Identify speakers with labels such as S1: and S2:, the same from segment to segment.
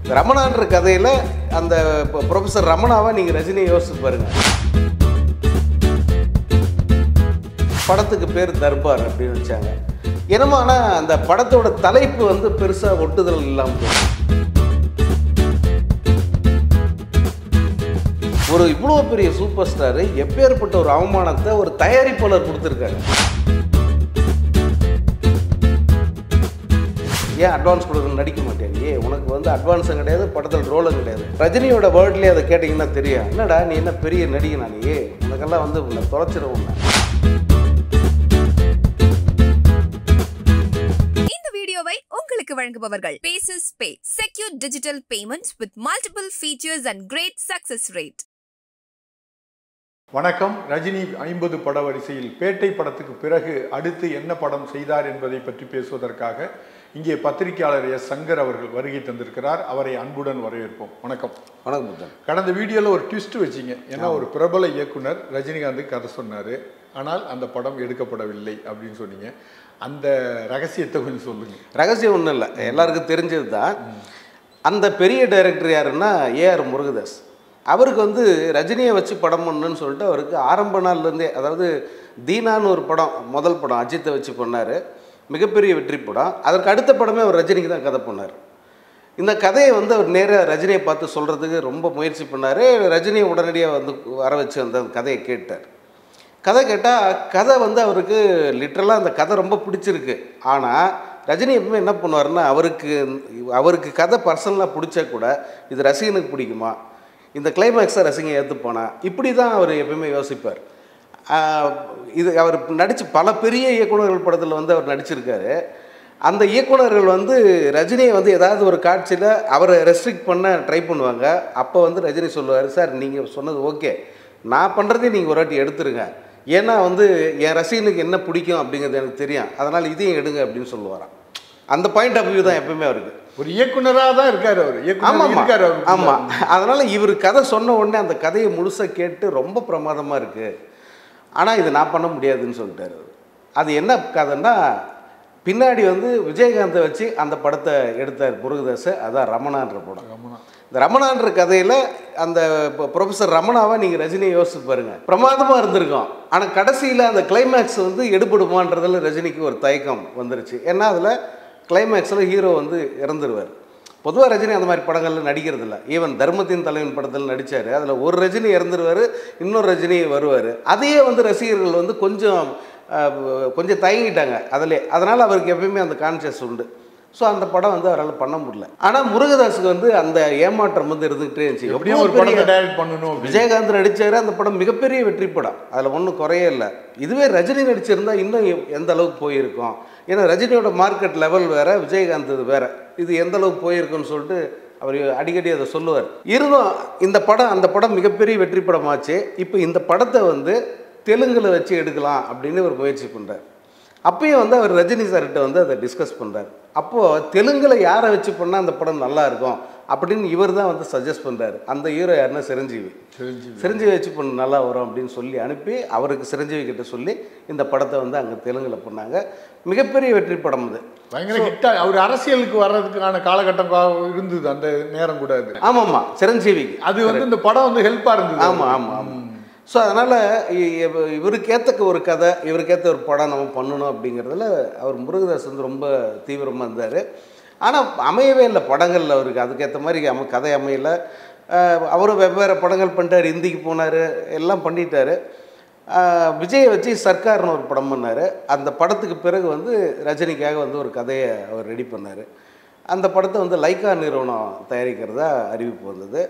S1: ரமணான்ற கதையில் அந்த ப்ரொஃபஸர் ரமணாவை நீங்கள் ரஜினியை யோசிச்சு பாருங்க படத்துக்கு பேர் தர்பார் அப்படின்னு வச்சாங்க என்னமோ ஆனால் அந்த படத்தோட தலைப்பு வந்து பெருசாக ஒட்டுதல் இல்லாமல் போச்சு. ஒரு இவ்வளோ பெரிய சூப்பர் ஸ்டாரு எப்பேற்பட்ட ஒரு அவமானத்தை ஒரு தயாரிப்பாளர் கொடுத்துருக்காரு ஏன் அட்வான்ஸ் கொடுக்கணும் நடிக்க மாட்டேன் ஏ உனக்கு வந்து அட்வான்ஸும் கிடையாது படத்தில் ரோலும் கிடையாது ரஜினியோட வேர்ட்லேயே அதை கேட்டிங்கன்னா தெரியும் என்னடா நீ என்ன பெரிய நடிகனா நீ ஏ உனக்கெல்லாம் வந்து உன்னை தொலைச்சிடும் உன்னை
S2: இந்த வீடியோவை உங்களுக்கு வழங்குபவர்கள் பேசஸ் pay secure digital payment with multiple features and great success rate
S3: வணக்கம் ரஜினி ஐம்பது பட வரிசையில் பேட்டை படத்துக்கு பிறகு அடுத்து என்ன படம் செய்தார் என்பதை பற்றி பேசுவதற்காக இங்கே பத்திரிகையாளர் எஸ் சங்கர் அவர்கள் வருகை தந்திருக்கிறார் அவரை அன்புடன் வரவேற்போம் வணக்கம்
S1: வணக்கம் புத்தன்
S3: கடந்த வீடியோவில் ஒரு ட்விஸ்ட் வச்சிங்க ஏன்னா ஒரு பிரபல இயக்குனர் ரஜினிகாந்த் கதை சொன்னார் ஆனால் அந்த படம் எடுக்கப்படவில்லை அப்படின்னு சொன்னீங்க அந்த ரகசியத்தை கொஞ்சம் சொல்லுங்க
S1: ரகசியம் ஒன்றும் இல்லை எல்லாருக்கும் தெரிஞ்சது தான் அந்த பெரிய டைரக்டர் யாருன்னா ஏஆர் முருகதாஸ் அவருக்கு வந்து ரஜினியை வச்சு படம் பண்ணணும்னு சொல்லிட்டு அவருக்கு ஆரம்ப நாள்லேருந்தே அதாவது தீனான்னு ஒரு படம் முதல் படம் அஜித்தை வச்சு பண்ணார் மிகப்பெரிய வெற்றி படம் அதற்கு அடுத்த படமே அவர் ரஜினிக்கு தான் கதை பண்ணார் இந்த கதையை வந்து அவர் நேராக ரஜினியை பார்த்து சொல்கிறதுக்கு ரொம்ப முயற்சி பண்ணார் ரஜினியை உடனடியாக வந்து வர வச்சு அந்த கதையை கேட்டார் கதை கேட்டால் கதை வந்து அவருக்கு லிட்ரலாக அந்த கதை ரொம்ப பிடிச்சிருக்கு ஆனால் ரஜினி எப்பவுமே என்ன பண்ணுவார்னா அவருக்கு அவருக்கு கதை பர்சனலாக பிடிச்சா கூட இது ரசிகனுக்கு பிடிக்குமா இந்த கிளைமேக்ஸை ரசிகன் ஏற்றுப்பானா இப்படி தான் அவர் எப்பவுமே யோசிப்பார் ஆஹ் இது அவர் நடித்து பல பெரிய இயக்குனர்கள் படத்தில் வந்து அவர் நடிச்சிருக்காரு அந்த இயக்குனர்கள் வந்து ரஜினியை வந்து ஏதாவது ஒரு காட்சியில் அவரை ரெஸ்ட்ரிக்ட் பண்ண ட்ரை பண்ணுவாங்க அப்போ வந்து ரஜினி சொல்லுவார் சார் நீங்கள் சொன்னது ஓகே நான் பண்ணுறதே நீங்கள் ஒரு வாட்டி எடுத்துருங்க ஏன்னா வந்து என் ரசிகனுக்கு என்ன பிடிக்கும் அப்படிங்கிறது எனக்கு தெரியும் அதனால் இதையும் எடுங்க அப்படின்னு சொல்லுவாராம் அந்த பாயிண்ட் ஆஃப் வியூ தான் எப்பவுமே அவருக்கு
S3: ஒரு இயக்குனராக தான் இருக்காரு அவர் இயக்குனர்
S1: ஆமாம்
S3: இருக்காரு அவர்
S1: ஆமாம் அதனால் இவர் கதை சொன்ன உடனே அந்த கதையை முழுசாக கேட்டு ரொம்ப பிரமாதமாக இருக்குது ஆனால் இது நான் பண்ண முடியாதுன்னு சொல்லிட்டாரு அவரு. அது என்ன கதைன்னா பின்னாடி வந்து விஜயகாந்தை வச்சு அந்த படத்தை எடுத்தார் முருகதாஸ் அதான் ரமணான்ற படம் இந்த ரமணான்ற கதையில் அந்த ப்ரொஃபஸர் ரமணாவை நீங்கள் ரஜினியை யோசிச்சு பாருங்க பிரமாதமாக இருந்திருக்கும் ஆனால் கடைசியில் அந்த கிளைமேக்ஸ் வந்து எடுபடுமான்றதில் ரஜினிக்கு ஒரு தயக்கம் வந்துருச்சு ஏன்னா அதில் கிளைமேக்ஸில் ஹீரோ வந்து இறந்துருவார் பொதுவாக ரஜினி அந்த மாதிரி படங்களில் நடிக்கிறது இல்லை ஈவன் தர்மத்தின் தலைவன் படத்தில் நடித்தார் அதில் ஒரு ரஜினி இறந்துருவார் இன்னொரு ரஜினி வருவார் அதையே வந்து ரசிகர்கள் வந்து கொஞ்சம் அஹ், கொஞ்சம் தயங்கிட்டாங்க அதிலே அதனால் அவருக்கு எப்பயுமே அந்த கான்சியஸ் உண்டு ஸோ அந்த படம் வந்து அவரால் பண்ண முடியல ஆனால் முருகதாஸுக்கு வந்து அந்த ஏமாற்றம் வந்து இருந்துகிட்டே இருந்துச்சு
S3: எப்படியும் ஒரு
S1: எவ்வளவு
S3: படத்தை
S1: பெரிய-
S3: டைரக்ட் பண்ணணும் அப்படின்னு.
S1: விஜயகாந்த் நடிச்சாரு அந்த படம் மிகப்பெரிய வெற்றி படம் அதில் ஒன்றும் குறையே இல்லை இதுவே ரஜினி நடிச்சிருந்தா இன்னும் எ- எந்த அளவுக்கு போயிருக்கும் ஏன்னா ரஜினியோட மார்க்கெட் லெவல் வேற விஜயகாந்த் இது வேற இது எந்த அளவுக்கு போயிருக்குன்னு சொல்லிட்டு அவர் அடிக்கடி அதை சொல்லுவார் இருந்தும் இந்த படம் அந்த படம் மிகப்பெரிய வெற்றி படமாச்சு இப்போ இந்த படத்தை வந்து தெலுங்கில் வச்சு எடுக்கலாம் அப்படின்னு ஒரு முயற்சி பண்ணுறார் அப்பயும் வந்து அவர் ரஜினி சார்கிட்ட வந்து அதை டிஸ்கஸ் பண்ணுறார் அப்போது தெலுங்கில் யாரை வச்சு பண்ணால் அந்த படம் நல்லா இருக்கும் அப்படின்னு இவர் தான் வந்து சஜஸ்ட் பண்ணுறாரு அந்த ஹீரோ யாருன்னா சிரஞ்சீவி
S3: சிரஞ்சீவி.
S1: சிரஞ்சீவி வச்சு பண்ண நல்லா வரும் அப்படின்னு சொல்லி அனுப்பி அவருக்கு சிரஞ்சீவி கிட்ட சொல்லி இந்த படத்தை வந்து அங்கே தெலுங்கில் பண்ணாங்க மிகப்பெரிய வெற்றி படம் அது
S3: பயங்கர ஹிட்டா அவர் அரசியலுக்கு வர்றதுக்கான காலகட்டம் கா- இருந்தது அந்த நேரம் கூட அது
S1: ஆமாம்மா சிரஞ்சீவிக்கு
S3: அது வந்து இந்த படம் வந்து ஹெல்ப்பா இருந்தது
S1: ஆமாம் ஆமாம் ஆமாம் ஸோ அதனால் இவருக்கேத்தக்க ஒரு கதை இவருக்கேற்ற ஒரு படம் நம்ம பண்ணணும் அப்படிங்கிறதுல அவர் முருகதாஸ் வந்து ரொம்ப தீவிரமாக இருந்தார் ஆனால் அமையவே இல்லை படங்கள் அவருக்கு அதுக்கேற்ற மாதிரி அம கதை அமையல அஹ் அவரும் வெவ்வேறு படங்கள் பண்ணிட்டார் ஹிந்திக்கு போனார் எல்லாம் பண்ணிட்டாரு அஹ் விஜயை வச்சு சர்க்கார்னு ஒரு படம் பண்ணார் அந்த படத்துக்கு பிறகு வந்து ரஜினிக்காக வந்து ஒரு கதையை அவர் ரெடி பண்ணார் அந்த படத்தை வந்து லைக்கா நிறுவனம் தயாரிக்கிறதா அறிவிப்பு வந்தது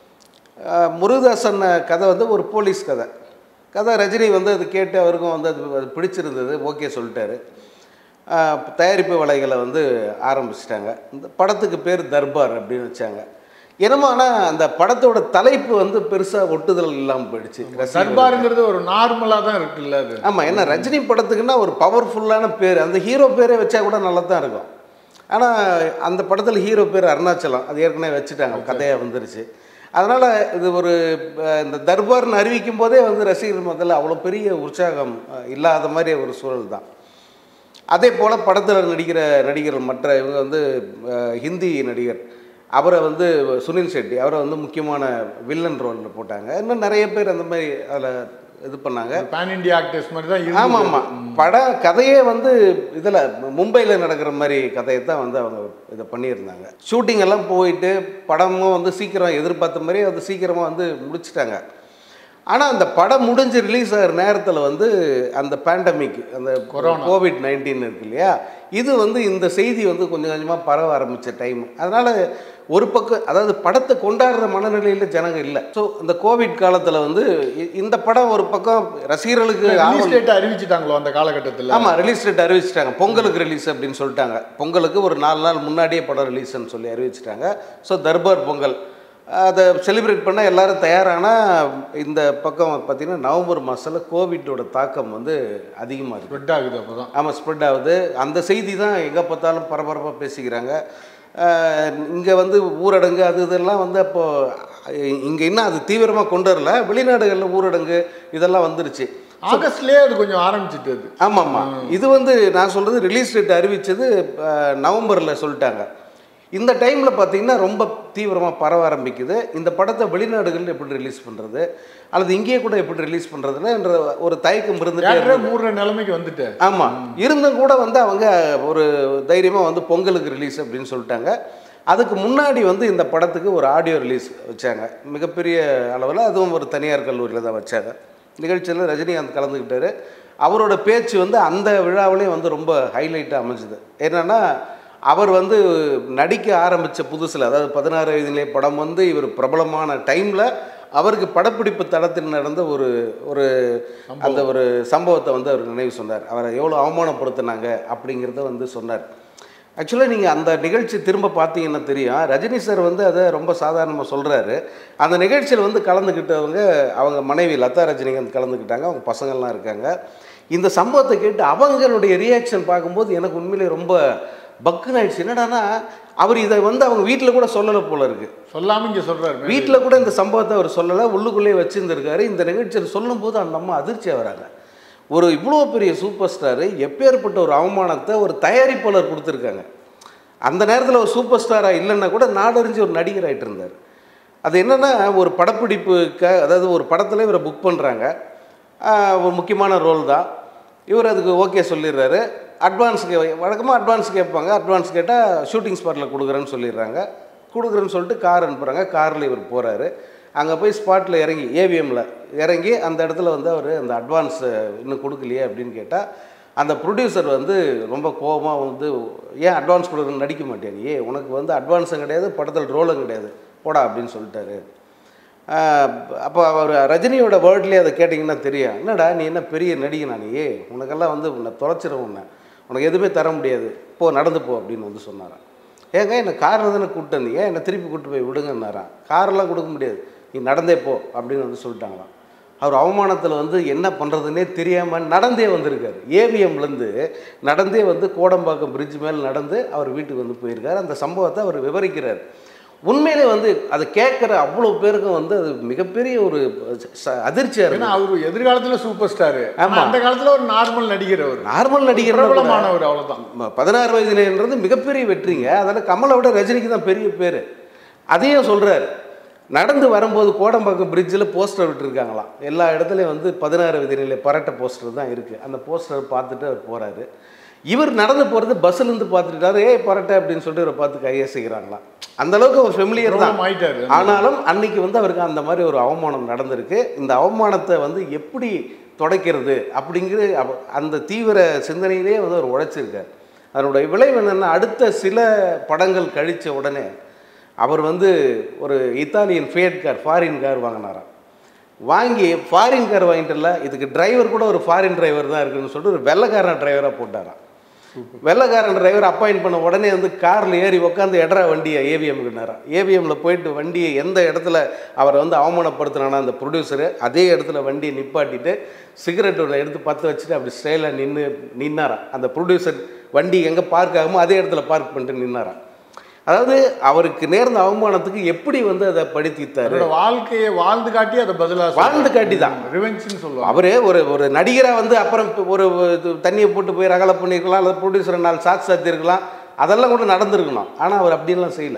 S1: அஹ் முருகதாசன் கதை வந்து ஒரு போலீஸ் கதை கதை ரஜினி வந்து அது கேட்டு அவருக்கும் வந்து அது அது பிடிச்சிருந்தது ஓகே சொல்லிட்டாரு அஹ் தயாரிப்பு வேலைகளை வந்து ஆரம்பிச்சிட்டாங்க இந்த படத்துக்கு பேர் தர்பார் அப்படின்னு வச்சாங்க என்னமோ ஆனால் அந்த படத்தோட தலைப்பு வந்து பெருசாக ஒட்டுதல் இல்லாமல் போயிடுச்சு ரசிகர்களுக்கு.
S3: தர்பாருங்கிறது ஒரு நார்மலா தான் இருக்குல்ல அது
S1: ஆமாம் ஏன்னா ரஜினி படத்துக்குன்னா ஒரு பவர்ஃபுல்லான பேர் அந்த ஹீரோ பேரே வச்சா கூட நல்லா தான் இருக்கும் ஆனால் அந்த படத்தில் ஹீரோ பேர் அருணாச்சலம் அது ஏற்கனவே வச்சுட்டாங்க கதையாக வந்துருச்சு அதனால் இது ஒரு அஹ், இந்த தர்பார்னு அறிவிக்கும் போதே வந்து ரசிகர் மத்தியில் அவ்வளோ பெரிய உற்சாகம் அஹ், இல்லாத மாதிரி ஒரு சூழல் தான் அதே போல் படத்தில் நடிக்கிற நடிகர்கள் மற்ற இவங்க வந்து அஹ், ஹிந்தி நடிகர் அவரை வந்து சுனில் ஷெட்டி அவரை வந்து முக்கியமான வில்லன் ரோலில் போட்டாங்க இன்னும் நிறைய பேர் அந்த மாதிரி அதில் இது பண்ணாங்க
S3: பேன் இண்டியா ஆக்டர்ஸ் மாதிரி தான்
S1: ஆமாம்
S3: இருந்தது.
S1: ஆமாம் பட கதையே வந்து இதில் மும்பையில் நடக்கிற மாதிரி கதையை தான் வந்து அவங்க இதை பண்ணியிருந்தாங்க ஷூட்டிங் எல்லாம் போயிட்டு படமும் வந்து சீக்கிரம் எதிர்பார்த்த மாதிரி அது சீக்கிரமாக வந்து முடிச்சிட்டாங்க ஆனால் அந்த படம் முடிஞ்சு ரிலீஸ் ஆகிற நேரத்தில் வந்து அந்த பேண்டமிக் அந்த
S3: கொரோனா.
S1: கோவிட் நைன்டீன் இருக்கு இல்லையா இது வந்து இந்த செய்தி வந்து கொஞ்சம் கொஞ்சமாக பரவ ஆரம்பித்த டைம் அதனால் ஒரு பக்கம் அதாவது படத்தை கொண்டாடுற மனநிலையில் ஜனங்க இல்லை ஸோ இந்த கோவிட் காலத்தில் வந்து இ- இந்த படம் ஒரு பக்கம் ரசிகர்களுக்கு
S3: ரிலீஸ்
S1: ஆவல்
S3: டேட் அறிவிச்சிட்டாங்களோ அந்த காலகட்டத்தில்
S1: ஆமாம் ரிலீஸ் டேட் அறிவிச்சிட்டாங்க பொங்கலுக்கு ரிலீஸ் அப்படின்னு சொல்லிட்டாங்க பொங்கலுக்கு ஒரு நாலு நாள் முன்னாடியே படம் ரிலீஸ்னு சொல்லி அறிவிச்சிட்டாங்க ஸோ தர்பார் பொங்கல் அதை செலிப்ரேட் பண்ண எல்லாரும் தயாரானால் இந்த பக்கம் பார்த்திங்கன்னா நவம்பர் மாதத்தில் கோவிட்டோட தாக்கம் வந்து அதிகமாக இருக்குது
S3: ஸ்ப்ரெட் ஆகுது அப்பதான்
S1: ஆமாம் ஸ்ப்ரெட் ஆகுது அந்த செய்தி தான் எங்கே பார்த்தாலும் பரபரப்பாக பேசிக்கிறாங்க இங்கே வந்து ஊரடங்கு அது இதெல்லாம் வந்து அப்போது இங்கே இன்னும் அது தீவிரமாக கொண்டு வரல வெளிநாடுகளில் ஊரடங்கு இதெல்லாம் வந்துருச்சு
S3: ஆகஸ்ட்லயே அது கொஞ்சம் ஆரம்பிச்சிட்டு அது
S1: ஆமாம் ஆமாம் இது வந்து நான் சொல்கிறது ரிலீஸ் டேட் அறிவித்தது நவம்பரில் சொல்லிட்டாங்க இந்த டைமில் பார்த்தீங்கன்னா ரொம்ப தீவிரமாக பரவ ஆரம்பிக்குது இந்த படத்தை வெளிநாடுகளில் எப்படி ரிலீஸ் பண்ணுறது அல்லது இங்கேயே கூட எப்படி ரிலீஸ் பண்ணுறதுன்னு என்ற ஒரு தயக்கம் இருந்துட்டே
S3: தேட்டரே
S1: இருந்தது.
S3: மூடுற நிலைமைக்கு வந்துட்டு
S1: ஆமாம் இருந்தும் கூட வந்து அவங்க ஒரு தைரியமாக வந்து பொங்கலுக்கு ரிலீஸ் அப்படின்னு சொல்லிட்டாங்க அதுக்கு முன்னாடி வந்து இந்த படத்துக்கு ஒரு ஆடியோ ரிலீஸ் வச்சாங்க மிகப்பெரிய அளவில் அதுவும் ஒரு தனியார் கல்லூரியில் தான் வச்சாங்க நிகழ்ச்சியில் ரஜினிகாந்த் கலந்துக்கிட்டாரு அவரோட பேச்சு வந்து அந்த விழாவிலையும் வந்து ரொம்ப ஹைலைட்டாக அமைஞ்சுது என்னென்னா அவர் வந்து நடிக்க ஆரம்பித்த புதுசில் அதாவது பதினாறு வயதிலே படம் வந்து இவர் பிரபலமான டைமில் அவருக்கு படப்பிடிப்பு தளத்தில் நடந்த ஒரு ஒரு அந்த ஒரு சம்பவத்தை வந்து அவர் நினைவு சொன்னார் அவரை எவ்வளோ அவமானப்படுத்தினாங்க அப்படிங்கிறத வந்து சொன்னார் ஆக்சுவலாக நீங்கள் அந்த நிகழ்ச்சி திரும்ப பார்த்தீங்கன்னா தெரியும் ரஜினி சார் வந்து அதை ரொம்ப சாதாரணமாக சொல்கிறாரு அந்த நிகழ்ச்சியில் வந்து கலந்துக்கிட்டவங்க அவங்க மனைவி லதா ரஜினிகாந்த் கலந்துக்கிட்டாங்க அவங்க பசங்கள்லாம் இருக்காங்க இந்த சம்பவத்தை கேட்டு அவங்களுடைய ரியாக்ஷன் பார்க்கும்போது எனக்கு உண்மையிலே ரொம்ப பக்குன்னு ஆயிடுச்சு என்னடான்னா அவர் இதை வந்து அவங்க வீட்டில் கூட சொல்லலை போல இருக்குது
S3: சொல்லாம இங்க சொல்றாரு மேலே.
S1: வீட்டில் கூட இந்த சம்பவத்தை அவர் சொல்லலை உள்ளுக்குள்ளேயே வச்சுருந்துருக்காரு இந்த நிகழ்ச்சியில் சொல்லும்போது அந்த அம்மா அதிர்ச்சியாக வராங்க ஒரு இவ்வளோ பெரிய சூப்பர் ஸ்டாரு எப்பேற்பட்ட ஒரு அவமானத்தை ஒரு தயாரிப்பாளர் கொடுத்துருக்காங்க அந்த நேரத்தில் ஒரு சூப்பர் ஸ்டாராக இல்லைன்னா கூட நாடறிஞ்சு ஒரு நடிகர் ஆயிட்டு இருந்தார் அது என்னென்னா ஒரு படப்பிடிப்புக்கு அதாவது ஒரு படத்தில் இவரை புக் பண்ணுறாங்க ஒரு முக்கியமான ரோல் தான் இவர் அதுக்கு ஓகே சொல்லிடுறாரு அட்வான்ஸ் கே வழக்கமாக அட்வான்ஸ் கேட்பாங்க அட்வான்ஸ் கேட்டால் ஷூட்டிங் ஸ்பாட்டில் கொடுக்குறேன்னு சொல்லிடுறாங்க கொடுக்குறேன்னு சொல்லிட்டு கார் அனுப்புகிறாங்க காரில் இவர் போகிறாரு அங்கே போய் ஸ்பாட்டில் இறங்கி ஏவிஎம்மில் இறங்கி அந்த இடத்துல வந்து அவர் அந்த அட்வான்ஸ் இன்னும் கொடுக்கலையே அப்படின்னு கேட்டால் அந்த ப்ரொடியூசர் வந்து ரொம்ப கோபமாக வந்து ஏன் அட்வான்ஸ் கொடுக்குறேன்னு நடிக்க மாட்டேன் ஏ உனக்கு வந்து அட்வான்ஸும் கிடையாது படத்தில் ரோலும் கிடையாது போடா அப்படின்னு சொல்லிட்டாரு அப்போ அவர் ரஜினியோட வேர்ட்லேயே அதை கேட்டிங்கன்னா தெரியும் என்னடா நீ என்ன பெரிய நடிகனா நீ உனக்கெல்லாம் வந்து உன்னை தொலைச்சிரும் உன்னை உனக்கு எதுவுமே தர முடியாது போ நடந்து போ அப்படின்னு வந்து சொன்னாராம் ஏங்க என்னை காரில் தானே கூப்பிட்டு வந்தீங்க என்னை திருப்பி கூப்பிட்டு போய் விடுங்கன்னாராம் காரெல்லாம் கொடுக்க முடியாது நீ நடந்தே போ அப்படின்னு வந்து சொல்லிட்டாங்களாம் அவர் அவமானத்தில் வந்து என்ன பண்ணுறதுனே தெரியாமல் நடந்தே வந்திருக்காரு ஏவிஎம்லேருந்து நடந்தே வந்து கோடம்பாக்கம் பிரிட்ஜ் மேலே நடந்து அவர் வீட்டுக்கு வந்து போயிருக்காரு அந்த சம்பவத்தை அவர் விவரிக்கிறார் உண்மையிலே வந்து அதை கேட்குற அவ்வளோ பேருக்கும் வந்து அது மிகப்பெரிய ஒரு ச- அதிர்ச்சியாக
S3: ஏன்னா
S1: இருக்கு
S3: அவரு எதிர்காலத்துல சூப்பர் ஸ்டார்
S1: ஆமா.
S3: அந்த காலத்துல ஒரு நார்மல் நடிகர் அவர்
S1: நார்மல் நடிகர்
S3: பிரபலமானவர் அவ்வளவுதான்
S1: ம- பதினாறு வயதுலன்றது மிகப்பெரிய வெற்றிங்க அதனால் கமலை விட ரஜினிக்கு தான் பெரிய பேர் அதையும் சொல்கிறார் நடந்து வரும்போது கோடம்பாக்கம் பிரிட்ஜில் போஸ்டர் விட்டுருக்காங்களாம் எல்லா இடத்துலையும் வந்து பதினாறு வயதிலே பரட்ட போஸ்டர் தான் இருக்குது அந்த போஸ்டர் பார்த்துட்டு அவர் போகிறாரு இவர் நடந்து போகிறது பஸ்ஸுலேருந்து பார்த்துட்டாரு ஏய் பரட்டை அப்படின்னு சொல்லிட்டு இவரை பார்த்து கையை செய்கிறாங்களாம் அந்த அளவுக்கு ஒரு ஃபெமிலியர் தான்
S3: பிரபலம் ஆயிட்டாரு
S1: ஆனாலும் அன்னைக்கு வந்து அவருக்கு அந்த மாதிரி ஒரு அவமானம் நடந்திருக்கு இந்த அவமானத்தை வந்து எப்படி தொடக்கிறது அப்படிங்கிற அவ- அந்த தீவிர சிந்தனையிலே வந்து அவர் உழைச்சிருக்கார் அதனுடைய விளைவு என்னென்னா அடுத்த சில படங்கள் கழித்த உடனே அவர் வந்து ஒரு Italian Fiat car foreign car வாங்கினாராம் வாங்கி ஃபாரின் கார் வாங்கிட்டுல இதுக்கு டிரைவர் கூட ஒரு ஃபாரின் டிரைவர் தான் இருக்குன்னு சொல்லிட்டு ஒரு வெள்ளைக்காரன் டிரைவராக போட்டாராம் வெள்ளைக்காரன் டிரைவர் அப்பாயின்ட் பண்ண உடனே வந்து காரில் ஏறி உட்காந்து எடரா வண்டியை ஏவிஎம்க்குனாராம் ஏவிஎம்மில் போயிட்டு வண்டியை எந்த இடத்துல அவரை வந்து அவமானப்படுத்தினானா அந்த ப்ரொடியூசரு அதே இடத்துல வண்டியை நிப்பாட்டிட்டு சிகரெட் ஒன்று எடுத்து பற்ற வச்சுட்டு அப்படி ஸ்டைலாக நின்று நின்னாராம் அந்த ப்ரொடியூசர் வண்டி எங்கே பார்க் ஆகுமோ அதே இடத்துல பார்க் பண்ணிட்டு நின்னாராம் அதாவது அவருக்கு நேர்ந்த அவமானத்துக்கு எப்படி வந்து அதை படித்தித்தாரு
S3: அவரோட வாழ்க்கையை வாழ்ந்து காட்டி அதை பதிலா
S1: வாழ்ந்து காட்டி தான்.
S3: ரிவெஞ்சுன்னு சொல்லுவாங்க
S1: அவரே ஒரு ஒரு நடிகராக வந்து அப்புறம் இப்ப ஒரு இது தண்ணியை போட்டு போய் ரகலை பண்ணியிருக்கலாம் அல்லது ப்ரொடியூசர் நாலு சாட்சி சாத்தியிருக்கலாம் அதெல்லாம் கூட நடந்திருக்கணும் ஆனால் அவர் அப்படின்லாம் செய்யல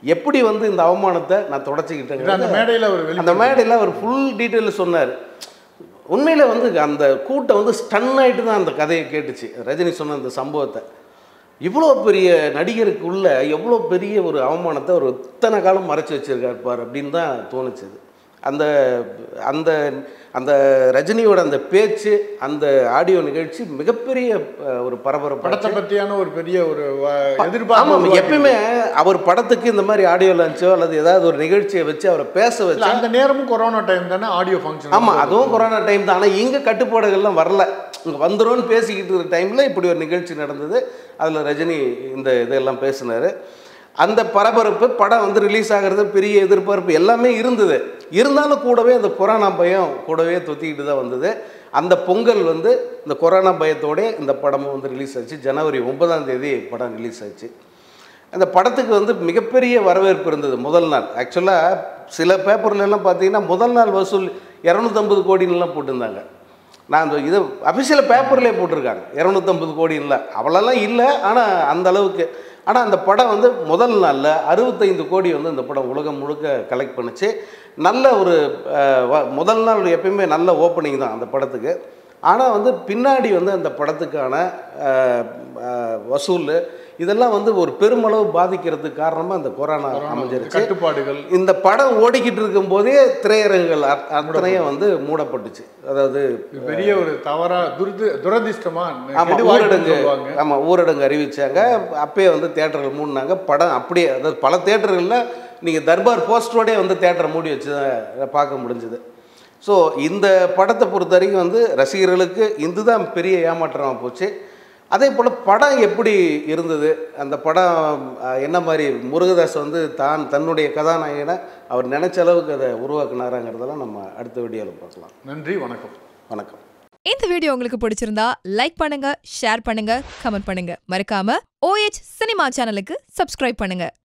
S1: எப்படி வந்து இந்த அவமானத்தை நான்
S3: இது அந்த
S1: தொடச்சிக்கிட்டேன்
S3: மேடையில் ஒரு வெளி
S1: அந்த மேடையில் அவர் ஃபுல் டீட்டெயில் சொன்னார் உண்மையில் வந்து அந்த கூட்டம் வந்து ஸ்டன் ஆகிட்டு தான் அந்த கதையை கேட்டுச்சு ரஜினி சொன்ன அந்த சம்பவத்தை இவ்வளோ பெரிய நடிகருக்குள்ள எவ்வளோ பெரிய ஒரு அவமானத்தை அவர் இத்தனை காலம் மறைச்சு வச்சிருக்காரு பார் அப்படின்னு தான் தோணுச்சுது அந்த அந்த அந்த ரஜினியோட அந்த பேச்சு அந்த ஆடியோ நிகழ்ச்சி மிகப்பெரிய அஹ், ஒரு பரபரப்பு
S3: படத்தை பற்றியான ஒரு பெரிய ஒரு வ-
S1: ஆமாம்
S3: எதிர்பார்ப்பு
S1: எப்பயுமே அவர் படத்துக்கு இந்த மாதிரி ஆடியோ லான்ச்சோ அல்லது ஏதாவது ஒரு நிகழ்ச்சியை வச்சு அவரை பேச
S3: இல்ல,
S1: வச்சு
S3: அந்த நேரமும் கொரோனா டைம் தானே ஆடியோ ஃபங்க்ஷன்
S1: ஆமாம் அதுவும் கொரோனா டைம் தான் ஆனால் இங்கே கட்டுப்பாடுகள்லாம் வரல இங்கே வந்துரும்னு பேசிக்கிட்டு இருக்க டைமில் இப்படி ஒரு நிகழ்ச்சி நடந்தது அதில் ரஜினி இந்த இதெல்லாம் பேசினார் அந்த பரபரப்பு படம் வந்து ரிலீஸ் ஆகிறது பெரிய எதிர்பார்ப்பு எல்லாமே இருந்தது இருந்தாலும் கூடவே அந்த கொரோனா பயம் கூடவே தொத்திக்கிட்டு தான் வந்தது அந்த பொங்கல் வந்து இந்த கொரோனா பயத்தோடே இந்த படமும் வந்து ரிலீஸ் ஆச்சு ஜனவரி ஒன்பதாம் தேதி படம் ரிலீஸ் ஆச்சு அந்த படத்துக்கு வந்து மிகப்பெரிய வரவேற்பு இருந்தது முதல் நாள் ஆக்சுவலாக சில பேப்பர்ல எல்லாம் பார்த்தீங்கன்னா முதல் நாள் வசூல் இரநூத்தம்பது கோடின்லாம் போட்டிருந்தாங்க நான் அந்த இது அஃபிஷியல் பேப்பர்லேயே போட்டிருக்காங்க இரநூத்தம்பது கோடி இல்லை அவ்வளோலாம் இல்லை ஆனால் அந்த அளவுக்கு ஆனால் அந்த படம் வந்து முதல் நாளில் அறுபத்தைந்து கோடி வந்து அந்த படம் உலகம் முழுக்க கலெக்ட் பண்ணுச்சு நல்ல ஒரு அஹ், வ- முதல் நாள் எப்பயுமே நல்ல ஓப்பனிங் தான் அந்த படத்துக்கு ஆனால் வந்து பின்னாடி வந்து அந்த படத்துக்கான அஹ், அஹ், வசூல் இதெல்லாம் வந்து ஒரு பெருமளவு பாதிக்கிறதுக்கு காரணமாக அந்த கொரோனா அமைஞ்சிருச்சு
S3: கட்டுப்பாடுகள்
S1: இந்த படம் ஓடிக்கிட்டு இருக்கும்போதே திரையரங்குகள் அத்- அத்தனையும் வந்து மூடப்பட்டுச்சு அதாவது
S3: இது பெரிய ஒரு தவறா துரது துரதிர்ஷ்டமா
S1: ஆமாம்
S3: கெடுவாய்ப்புன்னு
S1: ஊரடங்கு
S3: சொல்லுவாங்க
S1: ஆமாம் ஊரடங்கு அறிவிச்சாங்க அப்பயே வந்து தேட்டர்கள் மூடினாங்க படம் அப்படியே அதாவது பல தேட்டர்களில் நீங்கள் தர்பார் போஸ்டரோடே வந்து தேட்டரை மூடி வச்சு தான் பார்க்க முடிஞ்சுது ஸோ இந்த படத்தை பொறுத்த வரைக்கும் வந்து ரசிகர்களுக்கு இதுதான் பெரிய ஏமாற்றமாக போச்சு அதே போல் படம் எப்படி இருந்தது அந்த படம் அஹ், என்ன மாதிரி முருகதாஸ் வந்து தான் தன்னுடைய கதாநாயகனை அவர் நினைச்ச அளவுக்கு அதை உருவாக்குனாராங்கிறதெல்லாம் நம்ம அடுத்த வீடியோவில் பார்க்கலாம்
S3: நன்றி வணக்கம்
S1: வணக்கம்
S2: இந்த வீடியோ உங்களுக்கு பிடிச்சிருந்தா லைக் பண்ணுங்க ஷேர் பண்ணுங்க கமெண்ட் பண்ணுங்க மறக்காம ஓஎச் சினிமா சேனலுக்கு சப்ஸ்கிரைப் பண்ணுங்க